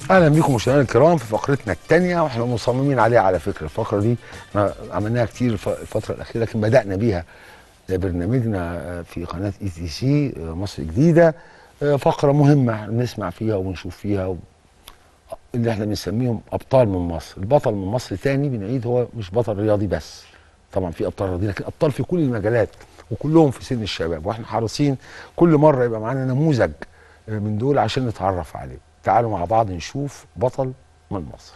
اهلا بكم مشاهدينا الكرام في فقرتنا الثانيه واحنا مصممين عليها على فكره الفقره دي احنا عملناها كتير الف- الفتره الاخيره لكن بدانا بيها برنامجنا في قناه اي تي سي مصر جديده فقره مهمه نسمع فيها ونشوف فيها و... اللي احنا بنسميهم ابطال من مصر البطل من مصر تاني بنعيد هو مش بطل رياضي بس طبعا في ابطال رياضيين لكن ابطال في كل المجالات وكلهم في سن الشباب واحنا حريصين كل مره يبقى معانا نموذج من دول عشان نتعرف عليه تعالوا مع بعض نشوف بطل من مصر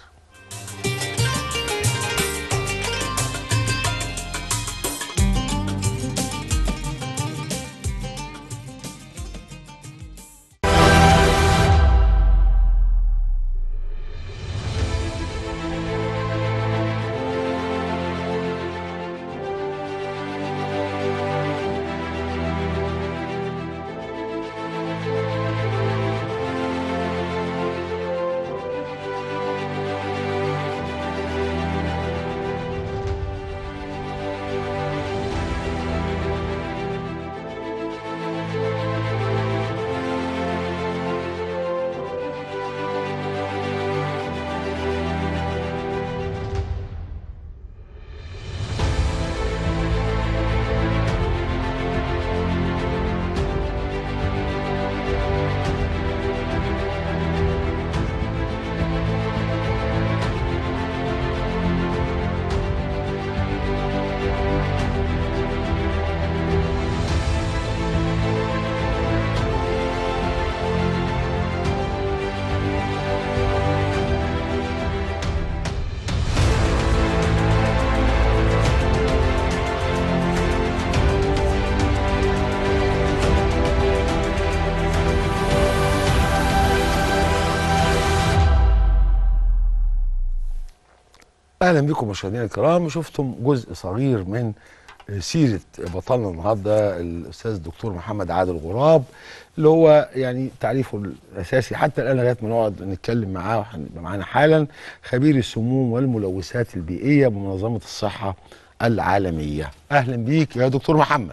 اهلا بكم مشاهدينا الكرام شفتم جزء صغير من سيره بطلنا النهارده الاستاذ الدكتور محمد عادل غراب اللي هو يعني تعريفه الاساسي حتى الان لغايه ما نقعد نتكلم معاه وهيبقى معانا حالا خبير السموم والملوثات البيئيه بمنظمه الصحه العالميه اهلا بيك يا دكتور محمد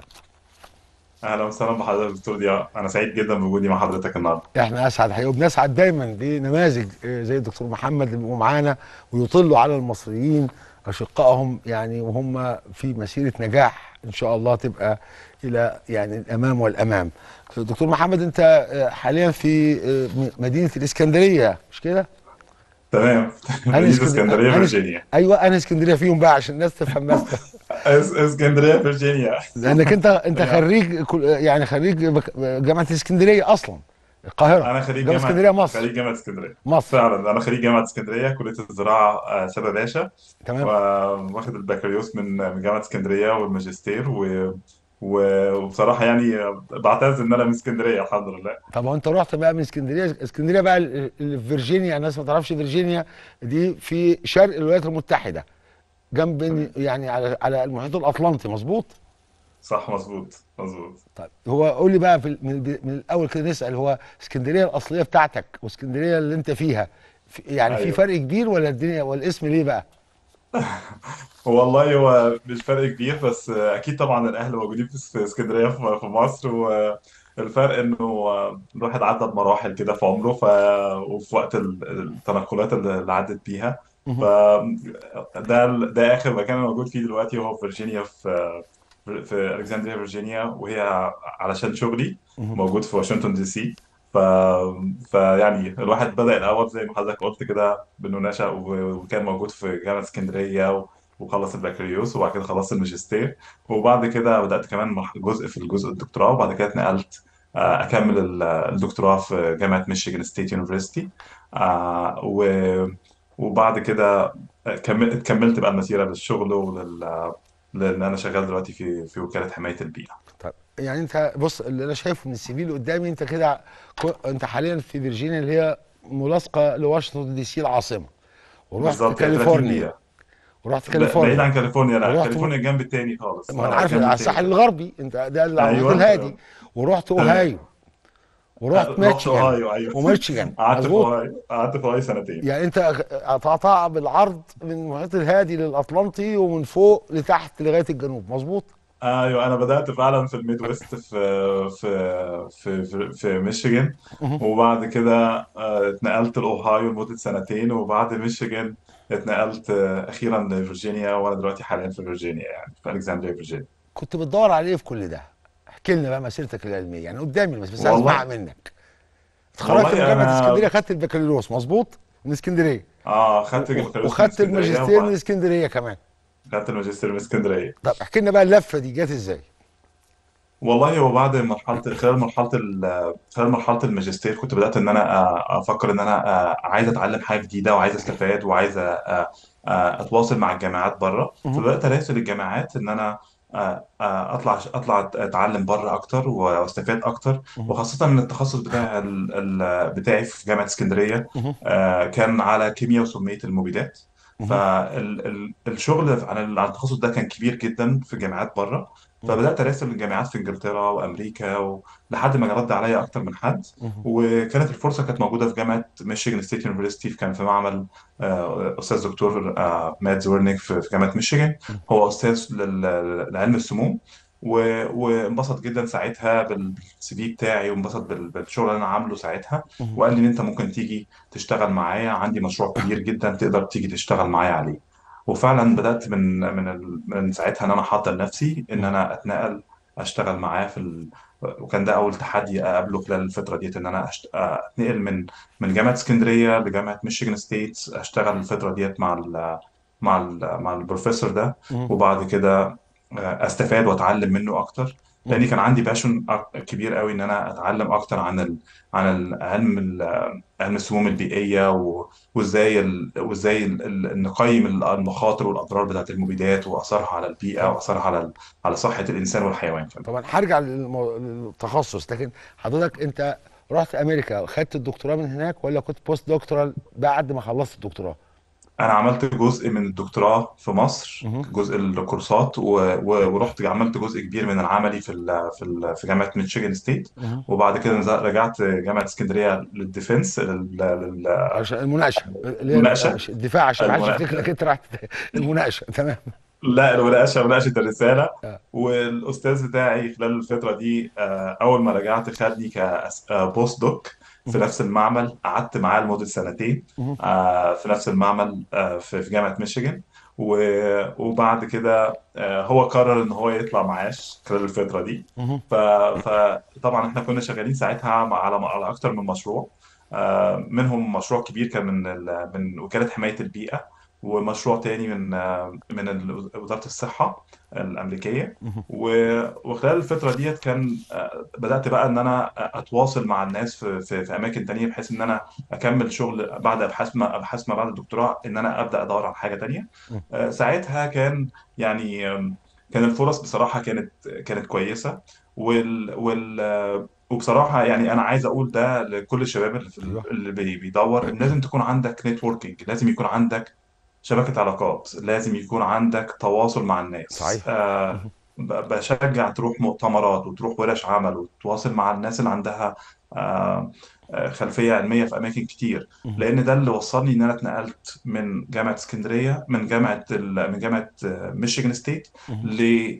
اهلا وسهلا بحضرتك دكتور ضياء انا سعيد جدا بوجودي مع حضرتك النهارده احنا اسعد حقيقة وبنسعد دايما بنماذج آه، زي الدكتور محمد اللي بيبقوا معانا ويطلوا على المصريين اشقائهم يعني وهم في مسيره نجاح ان شاء الله تبقى الى يعني الامام والامام. دكتور محمد انت آه، حاليا في آه، م- مدينه الاسكندريه مش كده؟ تمام انا مدينه اسكندريه اسكندريه انا فيرجينيا ايوه انا اسكندريه فيهم بقى عشان الناس تفهم بس اس- اسكندريه فيرجينيا لانك انت انت يعني خريج كل- يعني خريج بك- جامعه الاسكندريه اصلا القاهره انا خريج جامعه جامعه اسكندريه مصر خريج جامعه اسكندريه مصر فعلا انا خريج جامعه اسكندريه كليه الزراعه آه، شبه باشا تمام واخد البكالوريوس من من جامعه اسكندريه والماجستير و... و... وبصراحه يعني آه، بعتز ان انا من اسكندريه الحمد لله طب وانت رحت بقى من اسكندريه اسكندريه بقى ال- اللي في فيرجينيا الناس ما تعرفش فيرجينيا دي في شرق الولايات المتحده جنب يعني على على المحيط الاطلنطي مظبوط صح مظبوط مظبوط طيب هو قول لي بقى في ال- من, الب- من الاول كده نسال هو اسكندريه الاصليه بتاعتك واسكندريه اللي انت فيها في يعني في ايوه فرق كبير ولا الدنيا والاسم ليه بقى والله هو مش فرق كبير بس اكيد طبعا الاهل موجودين في في اسكندريه في في مصر والفرق انه الواحد عدى بمراحل كده في عمره ف وفي وقت ال- التنقلات اللي اللي عدت بيها ف مهم. ده ده اخر مكان انا موجود فيه دلوقتي هو في فيرجينيا في في الكسندريا فيرجينيا وهي علشان شغلي مهم. موجود في واشنطن دي سي ف... فيعني الواحد بدأ الأول زي ما حضرتك قلت كده بأنه نشأ و- وكان موجود في جامعة اسكندرية و... وخلص البكالوريوس وبعد كده خلصت الماجستير وبعد كده بدأت كمان مح- جزء في الجزء الدكتوراه وبعد كده اتنقلت آه، أكمل ال- الدكتوراه في جامعة ميشيغان ستيت يونيفرسيتي و... وبعد كده كملت كملت بقى المسيرة للشغل ولل لأن أنا شغال دلوقتي في في وكالة حماية البيئة طيب يعني انت بص اللي انا شايفه من السي في اللي قدامي انت كده كو- انت حاليا في فيرجينيا اللي هي ملاصقه لواشنطن دي سي العاصمه ورحت بالظبط هي 30 كاليفورنيا دقيقة ورحت ب- بعيد كاليفورنيا عن كاليفورنيا لا ورحت كاليفورنيا الجنب التاني خالص ما انا اه عارف الجنب على التاني الساحل خالص الغربي انت ده اللي على المحيط ايوه الهادي ورحت تمام اوهايو ورحت رحت ميتشيغان اوهايو ايوه وميتشيغان قعدت في مظبوط اوهايو قعدت في اوهايو سنتين يعني انت قطعتها بالعرض من المحيط الهادي للاطلنطي ومن فوق لتحت لغايه الجنوب مظبوط ايوه انا بدات فعلا في الميد ويست في في في في, في ميشيغان مهم. وبعد كده آه، اتنقلت لاوهايو لمده سنتين وبعد ميشيغان اتنقلت آه، اخيرا لفرجينيا وانا دلوقتي حاليا في فيرجينيا يعني في الكسندريا فيرجينيا كنت بتدور على ايه في كل ده احكي لنا بقى مسيرتك العلميه يعني قدامي بس بس عايز اسمعها والله منك اتخرجت من والله جامعه انا اسكندريه خدت البكالوريوس مظبوط من اسكندريه اه و- خدت و- بكالوريوس من وخدت اسكندريه الماجستير من وبعد اسكندريه كمان خدت الماجستير من اسكندريه طب احكي لنا بقى اللفه دي جت ازاي والله هو بعد مرحلة خلال مرحلة ال- خلال مرحلة الماجستير كنت بدأت إن أنا أ- أفكر إن أنا أ- عايز أتعلم حاجة جديدة وعايز أستفاد وعايز أ- أ- أتواصل مع الجامعات بره مهم. فبدأت أراسل الجامعات إن أنا أ- أ- أطلع أطلع أتعلم بره أكتر وأستفاد أكتر مهم. وخاصة إن التخصص بتاع ال- ال- بتاعي في جامعة اسكندرية مهم. آ، كان على كيمياء وسمية المبيدات مهم. فالشغل عن ال- عن التخصص ده كان كبير جدا في جامعات بره مهم. فبدات اراسل الجامعات في انجلترا وامريكا و... لحد ما رد عليا اكتر من حد مهم. وكانت الفرصه كانت موجوده في جامعه ميشيغان ستيت يونيفرستي كان في معمل آه، استاذ دكتور آه، مات زورنيك في في جامعه ميشيغان هو استاذ لل- لعلم السموم و- وانبسط جدا ساعتها بال- بالسي في بتاعي وانبسط بال- بالشغل اللي انا عامله ساعتها مهم. وقال لي ان انت ممكن تيجي تشتغل معايا عندي مشروع كبير جدا تقدر تيجي تشتغل معايا عليه وفعلا بدأت من من ال- من ساعتها ان انا حاطط لنفسي ان مهم. انا اتنقل اشتغل معاه في ال... وكان ده اول تحدي اقابله خلال الفتره ديت ان انا أشت... اتنقل من من جامعه اسكندريه لجامعه ميشيغان ستيت اشتغل الفتره ديت مع ال... مع ال... مع البروفيسور ده مهم. وبعد كده استفاد واتعلم منه اكتر مهم. لاني كان عندي باشن كبير قوي ان انا اتعلم اكتر عن ال... عن ال- علم ال- علم السموم البيئيه و... وازاي ال... وازاي ال... ال- نقيم المخاطر والاضرار بتاعت المبيدات واثارها على البيئه طب واثارها على ال... على صحه الانسان والحيوان كمان طبعا هرجع للمو... للتخصص لكن حضرتك انت رحت امريكا خدت الدكتوراه من هناك ولا كنت بوست دكتورال بعد ما خلصت الدكتوراه انا عملت جزء من الدكتوراه في مصر مهم. جزء الكورسات و... و... ورحت عملت جزء كبير من العملي في ال... في ال... في جامعه ميشيغان ستيت مهم. وبعد كده نزل- رجعت جامعه اسكندريه للديفنس لل... لل... عشان المناقشه اللي هي المناقشه مش الدفاع عشان ما حدش المنا... يفتكر انك انت رايح المناقشه تمام لا المناقشه مناقشه الرساله آه. والاستاذ بتاعي خلال الفتره دي آه، اول ما رجعت خدني كبوست دوك في مهم. نفس المعمل قعدت معاه لمده سنتين مهم. آه، في نفس المعمل آه، في في جامعه ميشيغان و- وبعد كده آه، هو قرر ان هو يطلع معاش خلال الفتره دي مهم. ف- فطبعا احنا كنا شغالين ساعتها مع- على على اكتر من مشروع آه، منهم مشروع كبير كان من ال- من وكاله حمايه البيئه ومشروع تاني من آه، من ال- وزاره الصحه الامريكيه مهم. و- وخلال الفتره ديت كان آه، بدات بقى ان انا اتواصل مع الناس في في, في اماكن تانية بحيث ان انا اكمل شغل بعد ابحاث ما ابحاث ما بعد الدكتوراه ان انا ابدا ادور على حاجه تانية مهم. آه، ساعتها كان يعني آم، كان الفرص بصراحة كانت كانت كويسة وال وال آه، وبصراحة يعني أنا عايز أقول ده لكل الشباب اللي في ال- ايوه اللي بي- بيدور إن لازم تكون عندك نتوركينج لازم يكون عندك شبكة علاقات لازم يكون عندك تواصل مع الناس صحيح آه، مهم. ب- بشجع تروح مؤتمرات وتروح ورش عمل وتتواصل مع الناس اللي عندها آه، آه، خلفية علمية في أماكن كتير مهم. لأن ده اللي وصلني إن أنا اتنقلت من جامعة اسكندرية من جامعة ال- من جامعة آه، ميشيغان ستيت مهم.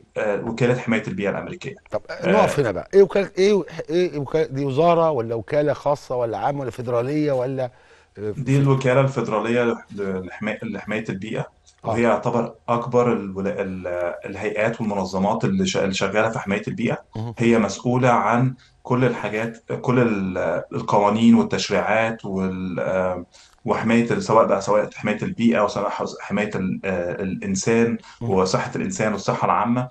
لوكالة حماية البيئة الأمريكية طب نقف آه، هنا بقى ايه وكاله ايه ايه وكالة دي وزاره ولا وكاله خاصه ولا عامه ولا فيدراليه ولا آه، دي في الوكالة الفيدرالية لحما- لحماية البيئة وهي اه يعتبر أكبر الولا- ال- الهيئات والمنظمات اللي شا- اللي شغالة في حماية البيئة مهم. هي مسؤولة عن كل الحاجات كل ال- القوانين والتشريعات وال آه، وحماية سواء بقى سواء حماية البيئة أو سواء حماية ال- آه، الإنسان مهم. وصحة الإنسان والصحة العامة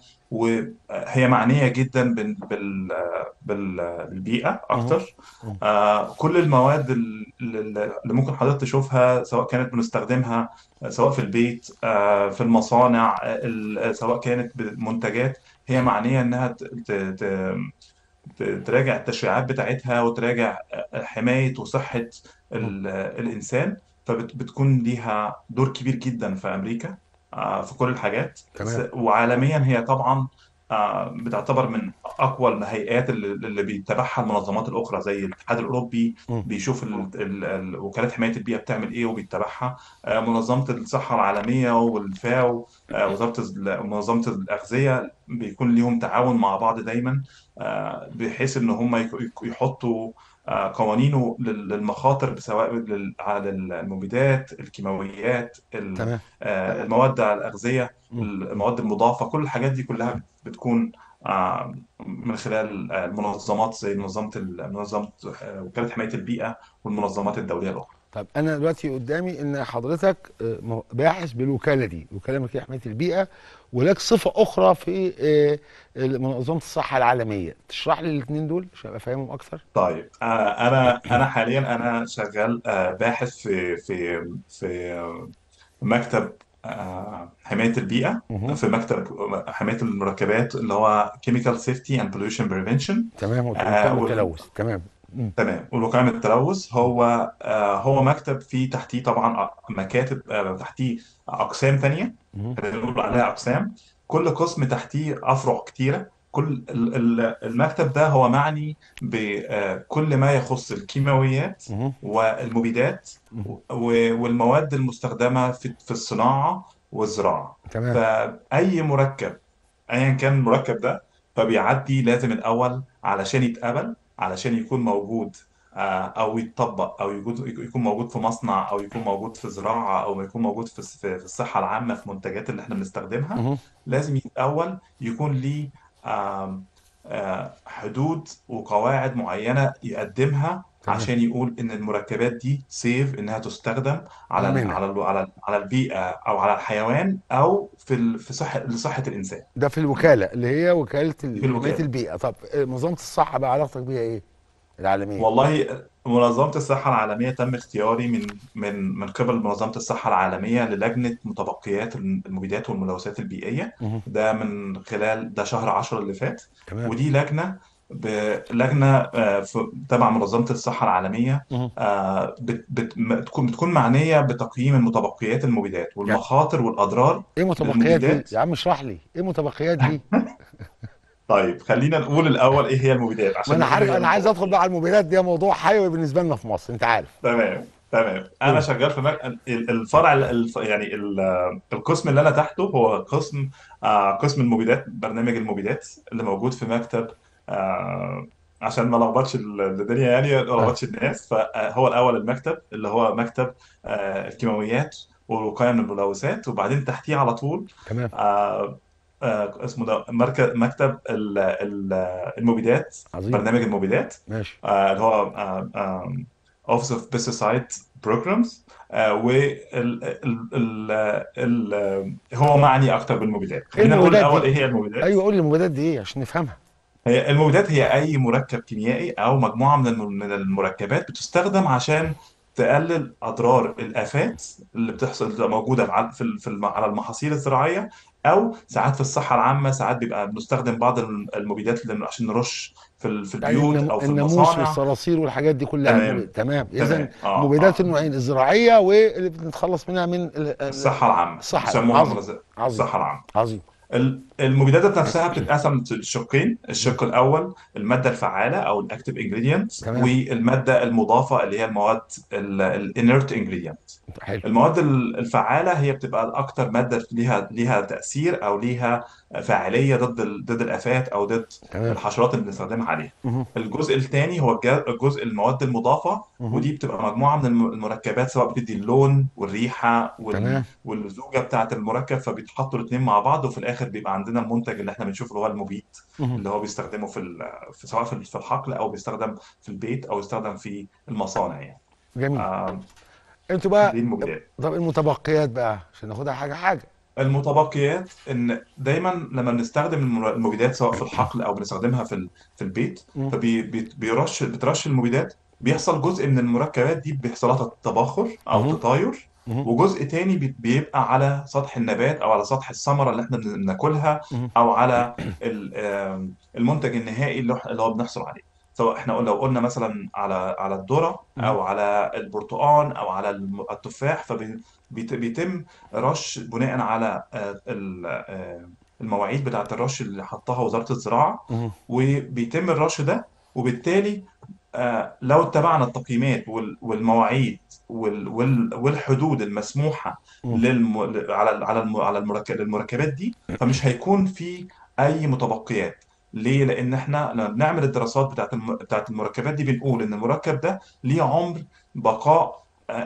وهي معنية جدا بال- بال- بال- بالبيئة مهم. أكتر مهم. آه، كل المواد ال- ال- اللي ممكن حضرتك تشوفها سواء كانت بنستخدمها آه، سواء في البيت آه، في المصانع آه، ال- سواء كانت منتجات هي معنية إنها ت- ت- ت- ت- تراجع التشريعات بتاعتها وتراجع آه، حماية وصحة مهم. ال- الإنسان فبتكون ليها دور كبير جدا في أمريكا آه، في كل الحاجات س- تمام وعالميا هي طبعا آه، بتعتبر من أقوى الهيئات اللي اللي بيتبعها المنظمات الأخرى زي الاتحاد الأوروبي مم. بيشوف ال- ال- ال- وكالة حماية البيئة بتعمل إيه وبيتبعها آه، منظمة الصحة العالمية والفاو آه، وزارة ال- منظمة الأغذية بيكون ليهم تعاون مع بعض دايما آه، بحيث ان هم يك- يك- يحطوا آه، قوانين لل- للمخاطر سواء لل- على المبيدات الكيماويات ال- تمام آه، المواد الأغذية مم. المواد المضافة كل الحاجات دي كلها بتكون آه، من خلال آه، المنظمات زي منظمة ال- منظمة آه، وكالة حماية البيئة والمنظمات الدولية الأخرى طب انا دلوقتي قدامي ان حضرتك آه، م- باحث بالوكاله دي الوكاله الملكيه لحمايه البيئه ولك صفه اخرى في آه، منظمه الصحه العالميه تشرح لي الاثنين دول عشان ابقى فاهمهم اكثر طيب آه، انا انا حاليا انا شغال آه، باحث في في في آه، مكتب آه، حماية البيئة مهم. في مكتب حماية المركبات اللي هو Chemical Safety and Pollution Prevention تمام وت- آه، وكامل وال- التلوث تمام مم. تمام والوقاية من التلوث هو آه، هو مكتب فيه تحتيه طبعا مكاتب آه، تحتيه أقسام تانية مهم. بنقول عليها أقسام كل قسم تحتيه أفرع كتيرة كل ال- ال- المكتب ده هو معني بكل ما يخص الكيماويات مهم. والمبيدات مهم. و- والمواد المستخدمة في في الصناعة والزراعة تمام فأي مركب ايا كان المركب ده فبيعدي لازم الاول علشان يتقبل علشان يكون موجود آه، او يتطبق او يكون يكون موجود في مصنع او يكون موجود في زراعه او يكون موجود في في في الصحه العامه في منتجات اللي احنا بنستخدمها مهم. لازم الاول يكون ليه آم، آه، حدود وقواعد معينه يقدمها تمام عشان يقول ان المركبات دي سيف انها تستخدم على ال امنه على ال على ال على البيئه او على الحيوان او في ال- في صحه لصحه الانسان ده في الوكاله اللي هي وكاله في ال- حمايه الوكالة البيئه طب آه، منظمه الصحه بقى علاقتك بيها ايه العالميه والله منظمة الصحة العالمية تم اختياري من من من قبل منظمة الصحة العالمية للجنة متبقيات المبيدات والملوثات البيئية مهم. ده من خلال ده شهر 10 اللي فات تمام ودي لجنة ب- لجنة آه، في- تبع منظمة الصحة العالمية مهم. آه، بت- بت- م- بتكون بتكون معنية بتقييم المتبقيات المبيدات يعني والمخاطر والأضرار ايه متبقيات دي للمبيدات يا عم اشرح لي ايه متبقيات دي طيب خلينا نقول الأول إيه هي المبيدات ما عشان انا نقول عارف إيه هي انا عايز ادخل بقى المتبقيات على الموبيلات دي موضوع حيوي بالنسبه لنا في مصر انت عارف تمام تمام انا قول شغال في مك... ال- الفرع ال- الف... يعني ال... القسم اللي انا تحته هو قسم آه قسم المبيدات برنامج المبيدات اللي موجود في مكتب آه عشان ما لخبطش ال- الدنيا يعني ما اه لخبطش الناس فهو الاول المكتب اللي هو مكتب آه الكيماويات والوقايه من الملوثات وبعدين تحتيه على طول تمام آه آه اسمه ده مركز مكتب ال... ال... المبيدات عظيم برنامج المبيدات ماشي آه، اللي هو آه، آم، Office of Pesticide Programs آه، وال ال ال ال هو معني اكتر بالمبيدات ايه خلينا نقول المبيدات الاول دي ايه هي المبيدات ايوه قول لي المبيدات دي ايه عشان نفهمها هي المبيدات هي اي مركب كيميائي او مجموعه من الم- من المركبات بتستخدم عشان تقلل اضرار الافات اللي بتحصل اللي موجوده على- في ال- في الم- على المحاصيل الزراعيه او ساعات في الصحه العامه ساعات بيبقى بنستخدم بعض الم- المبيدات اللي عشان نرش في ال- في يعني البيوت النم... او في الناموس المصانع والصراصير والحاجات دي كلها تمام المبيد تمام اذا تمام اه المبيدات اه النوعين الزراعيه واللي بنتخلص منها من ال... ال... الصحة العامة الصحه بيسموها عظيم منظ- عظيم الصحة العامة عظيم ال- المبيدات ذات نفسها بتتقسم لشقين الشق الأول المادة الفعالة أو الأكتيف انجريدينت تمام والمادة المضافة اللي هي المواد الانرت انجريدينت حلو المواد ال- الفعالة هي بتبقى الأكتر مادة ليها ليها تأثير أو ليها فاعلية ضد ال- ضد الآفات أو ضد تمام الحشرات اللي بنستخدمها عليها مهم. الجزء الثاني هو الج- الجزء المواد المضافة مهم. ودي بتبقى مجموعة من الم- المركبات سواء بتدي اللون والريحة وال... تمام والزوجة بتاعة المركب فبيتحطوا الاثنين مع بعض وفي الآخر بيبقى عندنا المنتج اللي احنا بنشوفه اللي هو المبيد مهم. اللي هو بيستخدمه في, ال... في سواء في في الحقل أو بيستخدم في البيت أو يستخدم في المصانع يعني جميل آه انتوا بقى دي المبيدات طب المتبقيات بقى عشان ناخدها حاجه حاجه المتبقيات ان دايما لما بنستخدم المر- المبيدات سواء في الحقل او بنستخدمها في ال- في البيت مم. فبيرش بترش المبيدات بيحصل جزء من المركبات دي بيحصل لها تبخر او مهم. تطاير مهم. وجزء تاني بي- بيبقى على سطح النبات او على سطح الثمره اللي احنا بن- بناكلها مهم. او على ال- آم، المنتج النهائي اللي إح- اللي هو بنحصل عليه سواء احنا لو قلنا مثلا على على الذره مهم. او على البرتقال او على الم- التفاح فبيتم رش بناء على آه، ال- آه، المواعيد بتاعه الرش اللي حطها وزاره الزراعه مهم. وبيتم الرش ده وبالتالي آه، لو اتبعنا التقييمات وال- والمواعيد وال- وال- والحدود المسموحه مم. للم... على على الم- على المركب... المركبات دي فمش هيكون في اي متبقيات ليه؟ لان احنا لما بنعمل الدراسات بتاعت الم... بتاعت المركبات دي بنقول ان المركب ده ليه عمر بقاء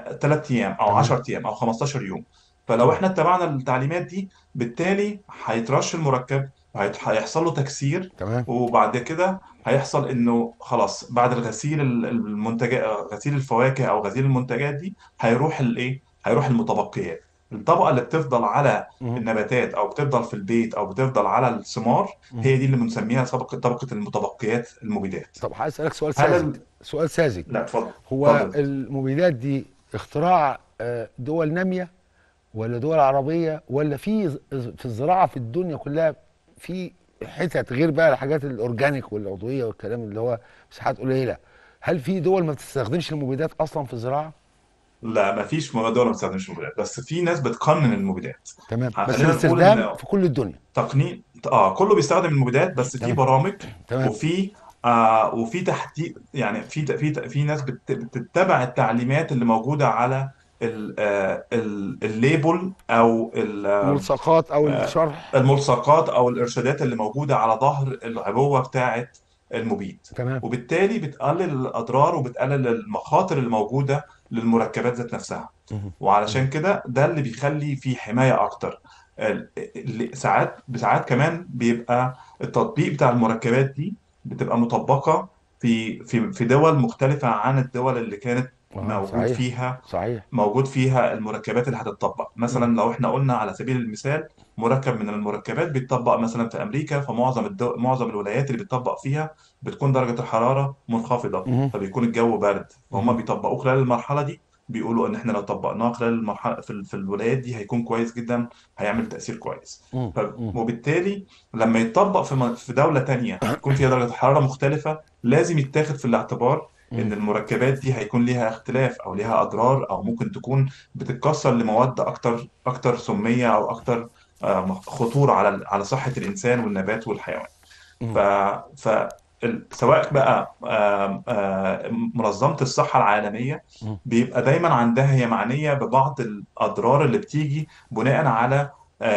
3 ايام او تمام 10 ايام او 15 يوم فلو تمام احنا اتبعنا التعليمات دي بالتالي هيترش المركب وهيحصل له تكسير تمام وبعد كده هيحصل انه خلاص بعد الغسيل المنتجات غسيل الفواكه او غسيل المنتجات دي هيروح الايه هيروح المتبقيات الطبقه اللي بتفضل على مهم. النباتات او بتفضل في البيت او بتفضل على الثمار مهم. هي دي اللي بنسميها طبقه طبقه المتبقيات المبيدات طب هسألك سؤال هل ساذج ال... سؤال ساذج لا اتفضل هو اتفضل المبيدات دي اختراع آه، دول نامية ولا دول عربية ولا في ز- في الزراعة في الدنيا كلها في حتت غير بقى الحاجات الأورجانيك والعضوية والكلام اللي هو مساحات قليلة هل في دول ما بتستخدمش المبيدات أصلا في الزراعة؟ لا ما فيش دول ما بتستخدمش مبيدات بس في ناس بتقنن المبيدات تمام بس خلينا نقول الاستخدام ان في كل الدنيا تقنين اه كله بيستخدم المبيدات بس في تمام برامج تمام وفي آه وفي تحديد يعني في في في ناس بت- بتتبع التعليمات اللي موجوده على ال- آه، ال- الليبل او ال- آه، ملصقات أو آه، الشرح الملصقات او الارشادات اللي موجوده على ظهر العبوه بتاعه المبيد تمام وبالتالي بتقلل الاضرار وبتقلل المخاطر اللي موجوده للمركبات ذات نفسها مهم. وعلشان مهم. كده ده اللي بيخلي فيه حمايه اكتر ال- اللي ساعات بساعات كمان بيبقى التطبيق بتاع المركبات دي بتبقى مطبقه في في في دول مختلفه عن الدول اللي كانت اه موجود صحيح فيها صحيح موجود فيها المركبات اللي هتتطبق مم. مثلا لو احنا قلنا على سبيل المثال مركب من المركبات بيتطبق مثلا في امريكا فمعظم الدو... معظم الولايات اللي بيتطبق فيها بتكون درجة الحرارة منخفضة مهم. فبيكون الجو بارد فهم مهم. بيطبقوه خلال المرحلة دي بيقولوا ان احنا لو طبقناه خلال المرحلة في, ال... في الولايات دي هيكون كويس جدا هيعمل تأثير كويس مم. ف... مم. وبالتالي لما يتطبق في م... في دولة تانية يكون فيها درجة حرارة مختلفة لازم يتاخد في الاعتبار ان مم. المركبات دي هيكون ليها اختلاف او ليها اضرار او مكن تكون بتتكسر لمواد اكتر اكتر سميه او اكتر آه، خطوره على على صحه الانسان والنبات والحيوان ف مم. ف ال- سواء بقى آم، آه، منظمة الصحة العالمية مم. بيبقى دايما عندها هي معنية ببعض الأضرار اللي بتيجي بناء على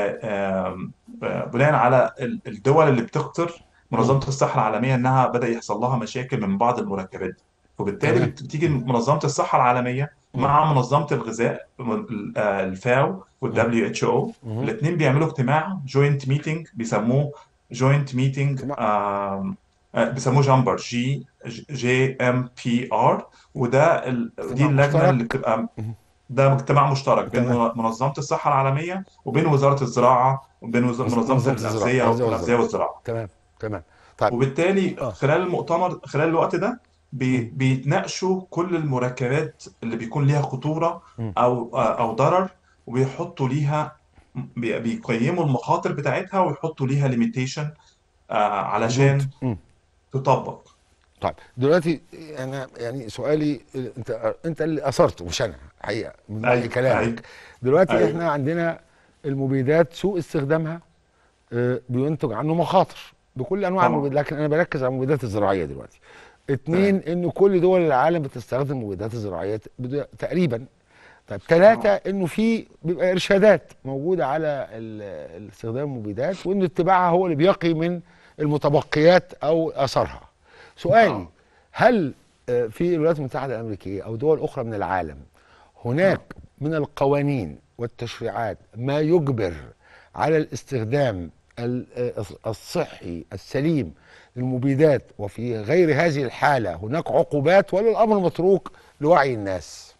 آه، آم، آه، بناء على ال- الدول اللي بتخطر مم. منظمة الصحة العالمية إنها بدأ يحصل لها مشاكل من بعض المركبات دي وبالتالي تمام بت- بتيجي منظمة الصحة العالمية مم. مع منظمة الغذاء ال- آه، الفاو وال مم. WHO مم. الاثنين بيعملوا اجتماع جوينت ميتنج بيسموه جوينت ميتنج اجتماع بيسموه جامبر جي جي ام بي ار وده ال- دي اجتماع اللجنه اللي مشترك بتبقى مم. ده اجتماع مشترك بين تمام منظمه الصحه العالميه وبين وزاره الزراعه وبين وز- مز- منظمه منظمة الزراعة الاغذيه الغذاء الاغذيه والزراعة والزراعه تمام تمام طيب وبالتالي اه خلال المؤتمر خلال الوقت ده بي مم. بيتناقشوا كل المركبات اللي بيكون ليها خطورة مم. أو أو ضرر وبيحطوا ليها بي- بيقيموا المخاطر بتاعتها ويحطوا ليها ليميتيشن حدود علشان مم. تطبق طيب دلوقتي انا يعني سؤالي انت انت اللي اثرته مش انا حقيقه من وحي أيوه كلامك أيوه دلوقتي أيوه احنا عندنا المبيدات سوء استخدامها آه، بينتج عنه مخاطر بكل انواع طبعا المبيدات لكن انا بركز على المبيدات الزراعيه دلوقتي اتنين تمام ان كل دول العالم بتستخدم المبيدات الزراعيه بد- تقريبا طيب ثلاثة اه انه في بيبقى ارشادات موجودة على ال- استخدام المبيدات وان اتباعها هو اللي بيقي من المتبقيات او اثرها سؤالي اه هل آه، في الولايات المتحدة الامريكية او دول اخرى من العالم هناك اه من القوانين والتشريعات ما يجبر على الاستخدام ال- آه، الصحي السليم للمبيدات وفي غير هذه الحالة هناك عقوبات ولا الامر متروك لوعي الناس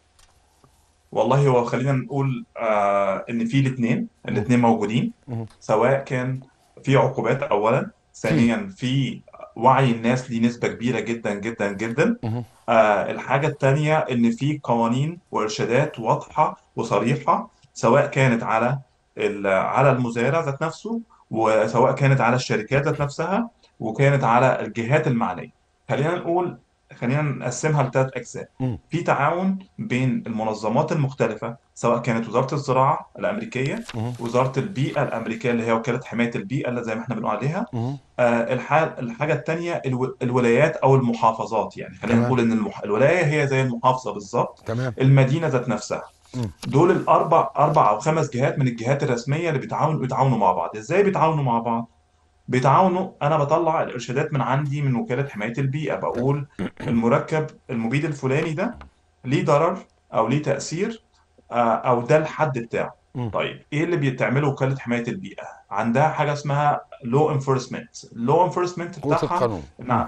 والله هو خلينا نقول آه ان في الاثنين مم. الاثنين موجودين مم. سواء كان في عقوبات اولا في ثانيا في وعي الناس ليه نسبة كبيرة جدا جدا جدا مم. آه الحاجة التانية ان في قوانين وارشادات واضحة وصريحة سواء كانت على ال- على المزارع ذات نفسه وسواء كانت على الشركات ذات نفسها وكانت على الجهات المعنية خلينا نقول خلينا نقسمها لثلاث أجزاء مم. في تعاون بين المنظمات المختلفة سواء كانت وزارة الزراعة الأمريكية مم. وزارة البيئة الأمريكية اللي هي وكالة حماية البيئة اللي زي ما احنا بنقول عليها مم. آه، الح- الحاجة التانية الو- الولايات أو المحافظات يعني خلينا تمام نقول إن المح... الولاية هي زي المحافظة بالظبط تمام المدينة ذات نفسها مم. دول الأربع أربع أو خمس جهات من الجهات الرسمية اللي بيتعاونوا بيتعاونوا مع بعض إزاي بيتعاونوا مع بعض؟ بيتعاونوا انا بطلع الارشادات من عندي من وكالة حماية البيئة بقول المركب المبيد الفلاني ده ليه ضرر او ليه تأثير آه، او ده الحد بتاعه مم. طيب ايه اللي بتعمله وكالة حماية البيئة عندها حاجة اسمها لو انفورسمنت اللو انفورسمنت قوة بتاعها القانون ان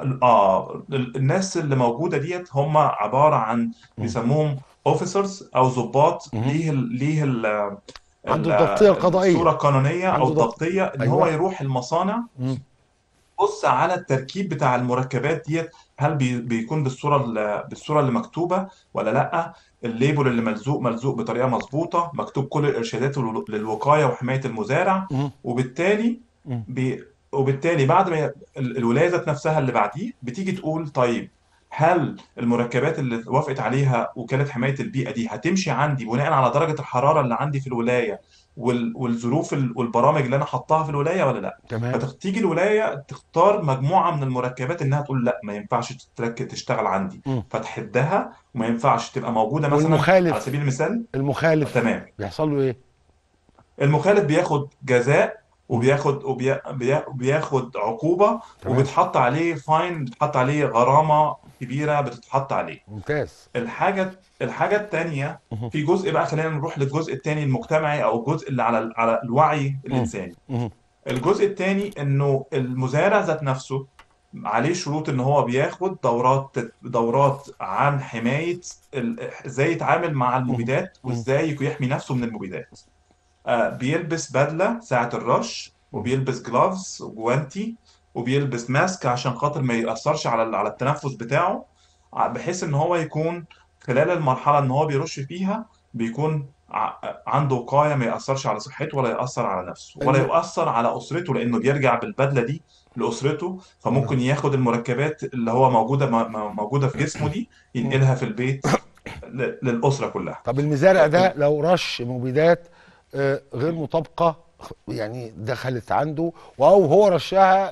اه ال- الناس اللي موجودة ديت هم عبارة عن مم. بيسموهم اوفيسرز او ضباط مم. ليه ال ليه ال ال- عنده الضبطية القضائية الصورة القانونية او عنده ضبط الضبطية ان هو ايوه يروح المصانع مم. بص على التركيب بتاع المركبات ديت هل بي بيكون بالصورة ال- بالصورة اللي مكتوبة ولا لأ الليبل اللي ملزوق ملزوق بطريقة مظبوطة مكتوب كل الإرشادات للو- للوقاية وحماية المزارع مم. وبالتالي مم. بي وبالتالي بعد ما ي- ال- الولاية ذات نفسها اللي بعديه بتيجي تقول طيب هل المركبات اللي وافقت عليها وكالة حماية البيئة دي هتمشي عندي بناء على درجة الحرارة اللي عندي في الولاية وال- والظروف ال- والبرامج اللي أنا حطاها في الولاية ولا لأ تمام فتيجي الولايه تختار مجموعه من المركبات انها تقول لا ما ينفعش تترك تشتغل عندي مم. فتحدها وما ينفعش تبقى موجوده مثلا على والمخالف سبيل المثال المخالف تمام بيحصل له ايه؟ المخالف بياخد جزاء مم. وبياخد وبي- بي- بياخد عقوبه تمام وبيتحط عليه فاين بتتحط عليه غرامه كبيره بتتحط عليه ممتاز الحاجه الحاجه التانيه مم. في جزء بقى خلينا نروح للجزء التاني المجتمعي او الجزء اللي على على الوعي مم. الانساني مم. الجزء الثاني انه المزارع ذات نفسه عليه شروط ان هو بياخد دورات دورات عن حماية ال- ازاي يتعامل مع مم. المبيدات مم. وازاي يحمي نفسه من المبيدات آه، بيلبس بدلة ساعة الرش مم. وبيلبس جلافز وجوانتي وبيلبس ماسك عشان خاطر ما يأثرش على ال- على التنفس بتاعه ع- بحيث ان هو يكون خلال المرحلة ان هو بيرش فيها بيكون ع- عنده وقاية ما يأثرش على صحته ولا يأثر على نفسه ولا الم... يؤثر على أسرته لأنه بيرجع بالبدلة دي لأسرته نعم. فممكن ياخد المركبات اللي هو موجودة م- م- موجودة في جسمه دي مم. ينقلها في البيت ل- للأسرة كلها طب المزارع ده لو رش مبيدات آه، غير مطابقة يعني دخلت عنده او هو رشها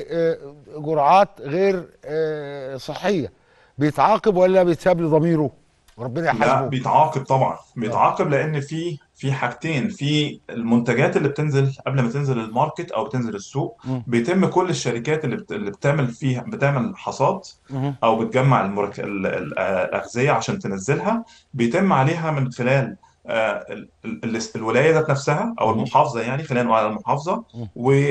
بجرعات غير آه، صحية بيتعاقب ولا بيتساب لضميره وربنا لا يحاسبه بيتعاقب طبعا اه بيتعاقب لان في في حاجتين في المنتجات اللي بتنزل قبل ما تنزل الماركت او بتنزل السوق مم. بيتم كل الشركات اللي بت- اللي بتعمل فيها بتعمل حصاد مم. او بتجمع المرك... ال- ال- آه، الاغذيه عشان تنزلها بيتم عليها من خلال آه، ال- ال- ال- الولايه ذات نفسها او مم. المحافظه يعني خلينا نقول على المحافظه مم.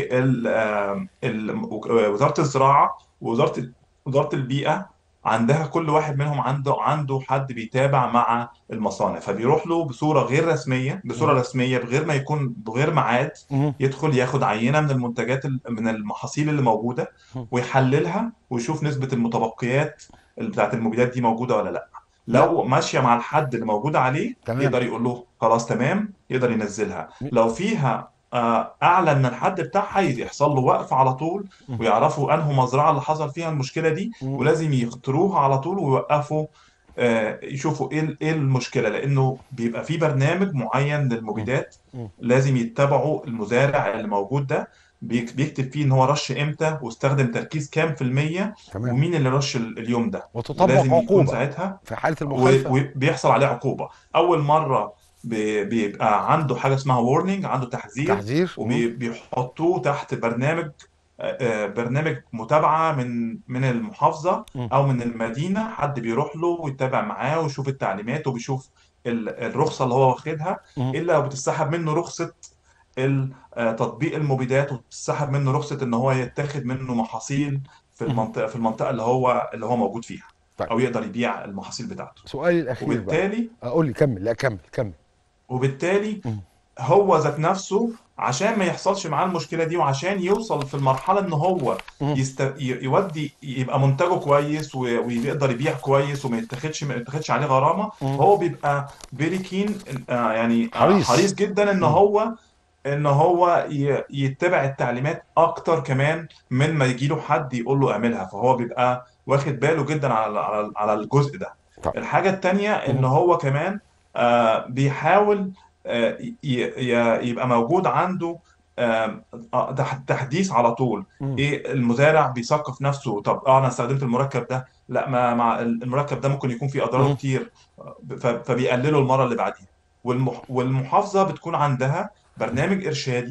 ووزاره الزراعه ووزاره وزاره البيئه عندها كل واحد منهم عنده عنده حد بيتابع مع المصانع فبيروح له بصوره غير رسميه بصوره مم. رسميه بغير ما يكون بغير ميعاد مم. يدخل ياخد عينه من المنتجات ال- من المحاصيل اللي موجوده مم. ويحللها ويشوف نسبه المتبقيات اللي بتاعت المبيدات دي موجوده ولا لا لا لو ماشيه مع الحد اللي موجود عليه تمام يقدر يقول له خلاص تمام يقدر ينزلها م- لو فيها آه، اعلى من الحد بتاعها يحصل له وقف على طول مم. ويعرفوا انه مزرعه اللي حصل فيها المشكله دي مم. ولازم يختاروها على طول ويوقفوا آه، يشوفوا ايه ال- ايه المشكله لانه بيبقى في برنامج معين مم. للمبيدات مم. لازم يتبعوا المزارع اللي موجود ده بيك- بيكتب فيه ان هو رش امتى واستخدم تركيز كام في المية تمام ومين اللي رش ال- اليوم ده وتطبق ولازم يكون عقوبة ساعتها في حالة و- المخالفة وبيحصل عليه عقوبة أول مرة بي- بيبقى عنده حاجة اسمها وورنينج عنده تحذير تحذير مم. وبيحطوه تحت برنامج آه، آه، برنامج متابعة من من المحافظة مم. أو من المدينة حد بيروح له ويتابع معاه ويشوف التعليمات وبيشوف ال- الرخصة اللي هو واخدها مم. إلا لو بتسحب منه رخصة ال- آه، تطبيق المبيدات وبتسحب منه رخصة إن هو يتاخد منه محاصيل في مم. المنطقة في المنطقة اللي هو اللي هو موجود فيها طيب أو يقدر يبيع المحاصيل بتاعته سؤالي الأخير بقى وبالتالي أقول لي كمل لا كمل كمل وبالتالي مم. هو ذات نفسه عشان ما يحصلش معاه المشكلة دي وعشان يوصل في المرحلة ان هو مم. يست... ي- يودي يبقى منتجه كويس و... ويقدر يبيع كويس وما يتاخدش ما يتاخدش عليه غرامة مم. هو بيبقى فيري كين يعني آه، حريص حريص جدا ان مم. هو ان هو ي... يتبع التعليمات اكتر كمان من ما يجي له حد يقول له اعملها فهو بيبقى واخد باله جدا على على على الجزء ده طيب الحاجة التانية إن مم. هو كمان آه، بيحاول آه، ي- ي- يبقى موجود عنده آم، آه، تح- تحديث على طول مم. ايه المزارع بيثقف نفسه طب اه انا استخدمت المركب ده لا ما مع المركب ده ممكن يكون فيه اضراره مم. كتير ف- فبيقللوا المره اللي بعديها والمح- والمحافظه بتكون عندها برنامج ارشادي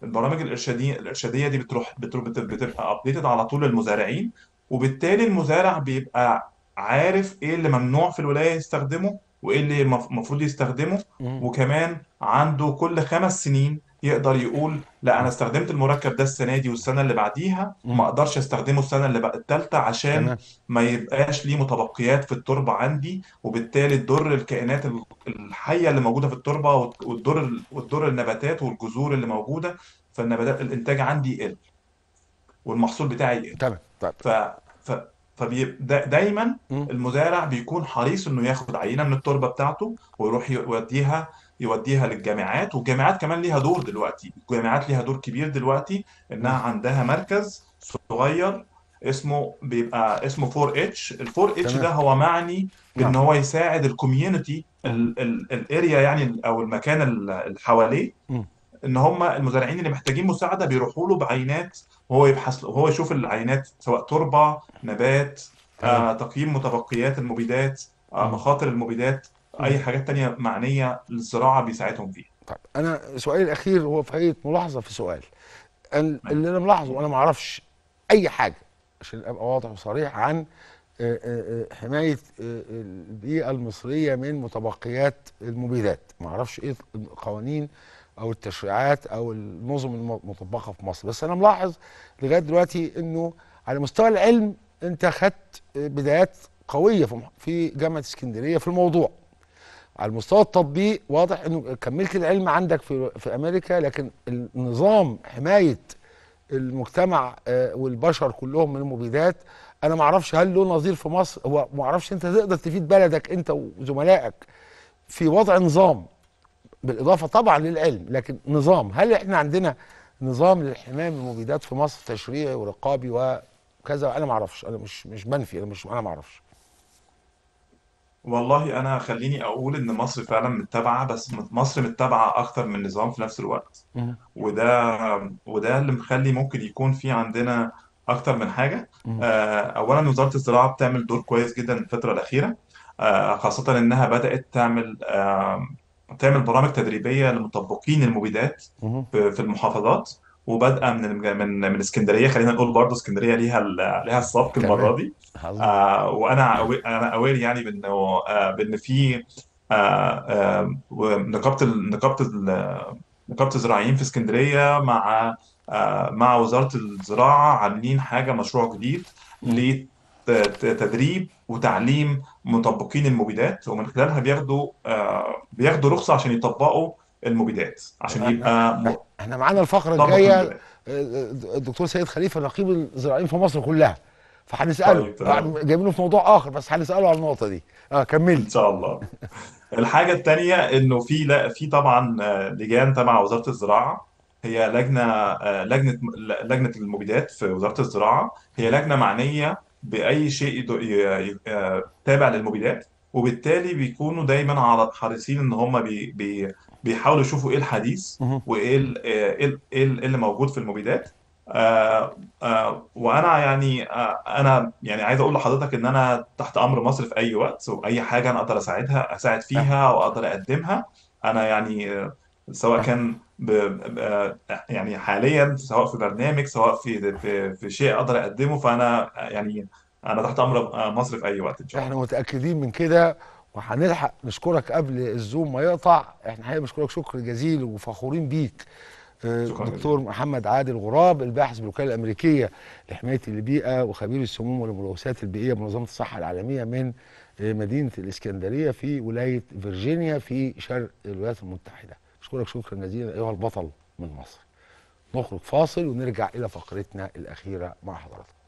البرامج الارشاديه الارشاديه دي بتروح بتروح بت- بتبقى ابديتد على طول للمزارعين وبالتالي المزارع بيبقى عارف ايه اللي ممنوع في الولايه يستخدمه وايه اللي مف- المفروض يستخدمه مم. وكمان عنده كل خمس سنين يقدر يقول لا انا استخدمت المركب ده السنه دي والسنه اللي بعديها مم. ما اقدرش استخدمه السنه اللي بقى الثالثه عشان تمام ما يبقاش ليه متبقيات في التربه عندي وبالتالي تضر الكائنات ال- الحيه اللي موجوده في التربه وت- وتضر وتضر النباتات والجذور اللي موجوده فالنباتات الانتاج عندي يقل والمحصول بتاعي يقل تمام طيب ف ف فبي دا دايما مم. المزارع بيكون حريص انه ياخد عينه من التربه بتاعته ويروح يوديها يوديها للجامعات والجامعات كمان ليها دور دلوقتي الجامعات ليها دور كبير دلوقتي انها مم. عندها مركز صغير اسمه بيبقى اسمه 4 اتش ال 4 اتش تمام ده هو معني بان نعم هو يساعد الكوميونتي مم. الاريا يعني او المكان ال- اللي حواليه مم. ان هم المزارعين اللي محتاجين مساعده بيروحوا له بعينات وهو يبحث وهو يشوف العينات سواء تربه نبات تمام آه، تقييم متبقيات المبيدات آه، مم. مخاطر المبيدات مم. اي حاجات تانية معنيه للزراعه بيساعدهم فيها طيب انا سؤالي الاخير هو في هيئه ملاحظه في سؤال ال- نعم. اللي انا ملاحظه وانا ما اعرفش اي حاجه عشان ابقى واضح وصريح عن آه، آه، آه، حمايه آه، البيئه المصريه من متبقيات المبيدات ما اعرفش ايه القوانين او التشريعات او النظم المطبقه في مصر بس انا ملاحظ لغايه دلوقتي انه على مستوى العلم انت خدت آه، بدايات قويه في في جامعه اسكندريه في الموضوع على المستوى التطبيق واضح انه كملت العلم عندك في في امريكا لكن النظام حمايه المجتمع آه، والبشر كلهم من المبيدات انا ما اعرفش هل له نظير في مصر هو ما اعرفش انت تقدر تفيد بلدك انت وزملائك في وضع نظام بالاضافه طبعا للعلم لكن نظام هل احنا عندنا نظام للحمايه من المبيدات في مصر تشريعي ورقابي وكذا انا ما اعرفش انا مش مش منفي انا مش انا ما اعرفش والله انا خليني اقول ان مصر فعلا متبعه بس مصر متبعه اكتر من نظام في نفس الوقت مم. وده وده اللي مخلي ممكن يكون في عندنا اكتر من حاجه مم. آه، اولا وزاره الزراعه بتعمل دور كويس جدا الفتره الاخيره آه، خاصه انها بدات تعمل آه، تعمل برامج تدريبيه لمطبقين المبيدات مم. في في المحافظات وبادئه من الج- من من اسكندريه خلينا نقول برضه اسكندريه ليها ال- ليها السبق المره تمام دي عظيم آه وانا أوي- انا اوير يعني بانه آه بان في آه آه نقابه ال- نقابه ال- نقابه الزراعيين في اسكندريه مع آه مع وزاره الزراعه عاملين حاجه مشروع جديد مم. لتدريب وتعليم مطبقين المبيدات ومن خلالها بياخدوا آه بياخدوا رخصه عشان يطبقوا المبيدات عشان احنا يبقى م- احنا معانا الفقره مطبق الجايه المبيدات آه، الدكتور سيد خليفه نقيب الزراعيين في مصر كلها فهنساله طيب تمام آه، جايبينه في موضوع اخر بس هنساله على النقطه دي اه كمل ان شاء الله الحاجة التانية إنه في لا في طبعا آه، لجان تبع وزارة الزراعة هي لجنة آه، لجنة لجنة المبيدات في وزارة الزراعة هي لجنة معنية بأي شيء يدو- ي- ي- آه، تابع للمبيدات وبالتالي بيكونوا دايما على حريصين إن هم بي بي بيحاولوا يشوفوا إيه الحديث مهم. وإيه ال- آه، إيه ال- إيه ال- إيه اللي موجود في المبيدات آه، آه، وأنا يعني آه، أنا يعني عايز أقول لحضرتك إن أنا تحت أمر مصر في أي وقت وأي حاجة أنا أقدر أساعدها أساعد آه. فيها وأقدر أقدمها انا يعني آه، سواء آه. كان ب... ب- آه، يعني حاليا سواء في برنامج سواء في في, في شيء اقدر اقدمه فانا يعني انا تحت امر آه، مصر في اي وقت ان شاء احنا الله متاكدين من كده وهنلحق نشكرك قبل الزوم ما يقطع احنا حقيقة بنشكرك شكر جزيل وفخورين بيك آه، شكرا دكتور جزيلا محمد عادل غراب الباحث بالوكاله الامريكيه لحمايه البيئه وخبير السموم والملوثات البيئيه بمنظمه الصحه العالميه من آه، مدينه الاسكندريه في ولايه فيرجينيا في شرق الولايات المتحده بشكرك شكرا جزيلا ايها البطل من مصر نخرج فاصل ونرجع الى فقرتنا الاخيره مع حضراتكم